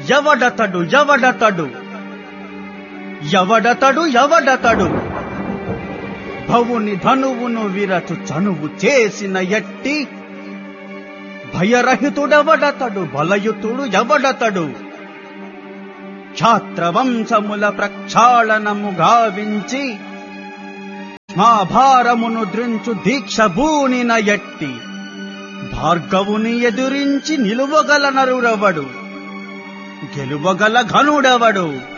ఎవడతడు ఎవడతడు ఎవడతడు ఎవడతడు భవుని ధనువును విరచు చనువు చేసిన ఎట్టి భయరహితుడెవడతడు బలయుతుడు ఎవడతడు క్షాత్రవంశముల ప్రక్షాళనము గావించి మా భారమును దృంచు దీక్ష భూనిన ఎట్టి భార్గవుని ఎదురించి నిలువగల నరుడెవడు గెలువగల ఘనుడెవడు